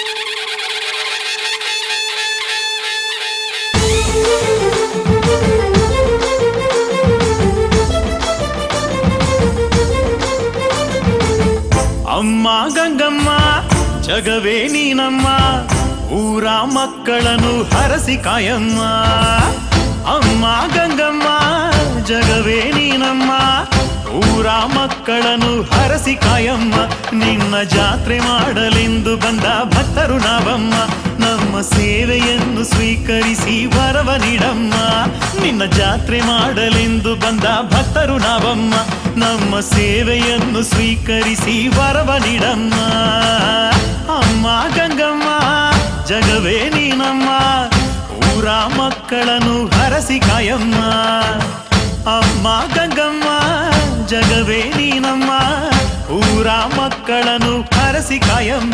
ಅಮ್ಮ ಗಂಗಮ್ಮ ಜಗವೇ ನೀನಮ್ಮ ಊರ ಮಕ್ಕಳನ್ನು ಹರಸಿ ಕಾಯಮ್ಮ ಅಮ್ಮ ಗಂಗಮ್ಮ ಜಗವೇ ನೀನಮ್ಮ ಊರ ಮಕ್ಕಳನ್ನು ಹರಸಿ ಕಾಯಮ್ಮ ನಿನ್ನ ಜಾತ್ರೆ ಮಾಡಲೆಂದು ಬಂದ ಭಕ್ತರು ನಾವಮ್ಮ ನಮ್ಮ ಸೇವೆಯನ್ನು ಸ್ವೀಕರಿಸಿ ವರವ ನೀಡಮ್ಮ ನಿನ್ನ ಜಾತ್ರೆ ಮಾಡಲೆಂದು ಬಂದ ಭಕ್ತರು ನಾವಮ್ಮ ನಮ್ಮ ಸೇವೆಯನ್ನು ಸ್ವೀಕರಿಸಿ ವರವ ನೀಡಮ್ಮ ಅಮ್ಮ ಗಂಗಮ್ಮ ಜಗವೇ ನೀನಮ್ಮ ಊರ ಮಕ್ಕಳನ್ನು ಹರಸಿ ಕಾಯಮ್ಮ ಅಮ್ಮ ಗಂಗಮ್ಮ ಜಗವೇ ನೀನಮ್ಮ ಊರ ಮಕ್ಕಳನ್ನು ಹರಸಿ ಕಾಯಮ್ಮ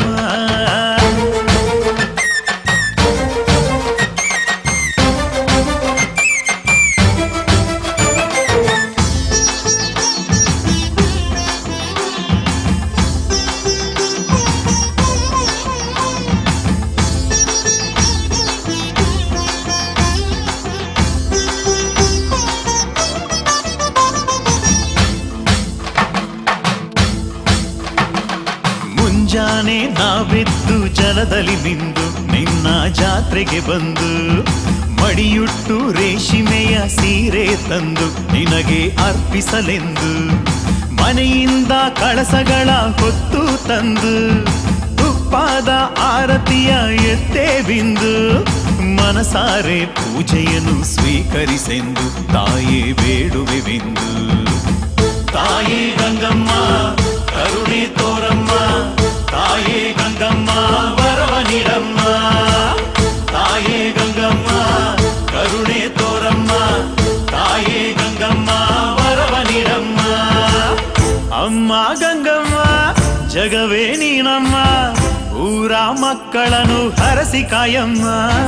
ಮುಂಜಾನೆ ನಾವೆದ್ದು ಜಲದಲ್ಲಿ ಮಿಂದು ನಿನ್ನ ಜಾತ್ರೆಗೆ ಬಂದು ಮಡಿಯುಟ್ಟು ರೇಷ್ಮೆಯ ಸೀರೆ ತಂದು ನಿನಗೆ ಅರ್ಪಿಸಲೆಂದು ಮನೆಯಿಂದ ಕಳಸಗಳ ಹೊತ್ತು ತಂದು ತುಪ್ಪಾದ ಆರತಿಯ ಎತ್ತೇ ಬಿಂದು ಮನಸಾರೆ ಪೂಜೆಯನ್ನು ಸ್ವೀಕರಿಸೆಂದು ತಾಯೇ ಬೇಡುವೆವೆಂದು ತಾಯಿ ಗಂಗಮ್ಮ ಕರುಣೆ ತೋರಮ್ಮ ತಾಯೇ ಗಂಗಮ್ಮ ವರವ ನೀಡಮ್ಮ ತಾಯೇ ಗಂಗಮ್ಮ ಕರುಣೆ ತೋರಮ್ಮ ತಾಯೇ ಗಂಗಮ್ಮ ವರವ ನೀಡಮ್ಮ ಅಮ್ಮ ಗಂಗಮ್ಮ ಜಗವೇ ನೀನಮ್ಮ ಊರ ಮಕ್ಕಳನ್ನು ಹರಸಿ ಕಾಯಮ್ಮ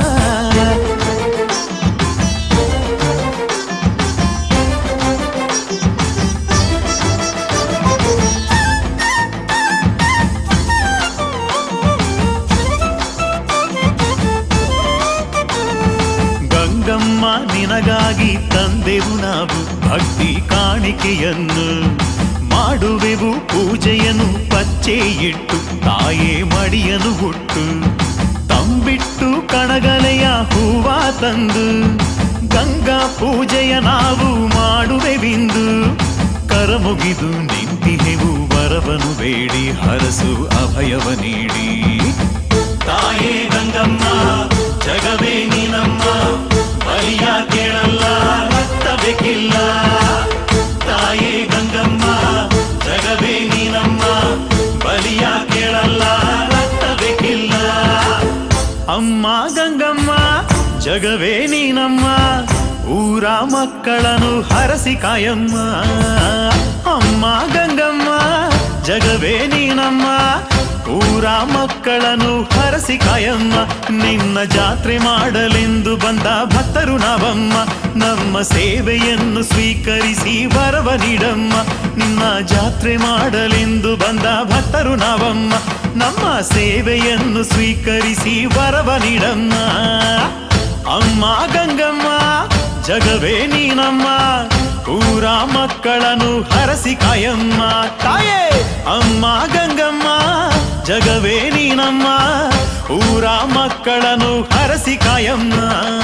ಗಂಗಮ್ಮ ನಿನಗಾಗಿ ತಂದೆವು ನಾವು ಭಕ್ತಿ ಕಾಣಿಕೆಯನ್ನು ಮಾಡುವೆವು ಪೂಜೆಯನ್ನು ಪಚ್ಚೆ ಇಟ್ಟು ತಾಯೇ ಮಡಿಯನು ಹುಟ್ಟು ತಂಬಿಟ್ಟು ಕಣಗಲೆಯ ಹೂವ ತಂದು ಗಂಗಾ ಪೂಜೆಯ ನಾವು ಮಾಡುವೆವಿಂದು ಕರಮುಗಿದು ನಿಂತಿಹೆವು ವರವನು ಬೇಡಿ ಹರಸು ಅಭಯವ ನೀಡಿ ತಾಯೇ ಗಂಗಮ್ಮ ಜಗವೇ ನೀನಮ್ಮ ಬಲಿಯ ಕೇಳಲ್ಲ ರಕ್ತ ಬೇಕಿಲ್ಲ ತಾಯೇ ಗಂಗಮ್ಮ ಜಗವೇ ನೀನಮ್ಮ ಬಲಿಯ ಕೇಳಲ್ಲ ರಕ್ತ ಬೇಕಿಲ್ಲ ಅಮ್ಮ ಗಂಗಮ್ಮ ಜಗವೇ ನೀನಮ್ಮ ಊರ ಮಕ್ಕಳನ್ನು ಹರಸಿ ಕಾಯಮ್ಮ ಅಮ್ಮ ಗಂಗಮ್ಮ ಜಗವೇ ನೀನಮ್ಮ ಊರ ಮಕ್ಕಳನ್ನು ಹರಸಿ ಕಾಯಮ್ಮ ನಿನ್ನ ಜಾತ್ರೆ ಮಾಡಲೆಂದು ಬಂದ ಭಕ್ತರು ನಾವಮ್ಮ ನಮ್ಮ ಸೇವೆಯನ್ನು ಸ್ವೀಕರಿಸಿ ವರವ ನೀಡಮ್ಮ ನಿನ್ನ ಜಾತ್ರೆ ಮಾಡಲೆಂದು ಬಂದ ಭಕ್ತರು ನಾವಮ್ಮ ನಮ್ಮ ಸೇವೆಯನ್ನು ಸ್ವೀಕರಿಸಿ ವರವ ನೀಡಮ್ಮ ಅಮ್ಮ ಗಂಗಮ್ಮ ಜಗವೇ ನೀನಮ್ಮ ಊರ ಮಕ್ಕಳನ್ನು ಹರಸಿ ಕಾಯಮ್ಮ ತಾಯೇ ಅಮ್ಮ ಗಂಗಮ್ಮ ಜಗವೇ ನೀನಮ್ಮ ಊರ ಮಕ್ಕಳನ್ನು ಹರಸಿ ಕಾಯಮ್ಮ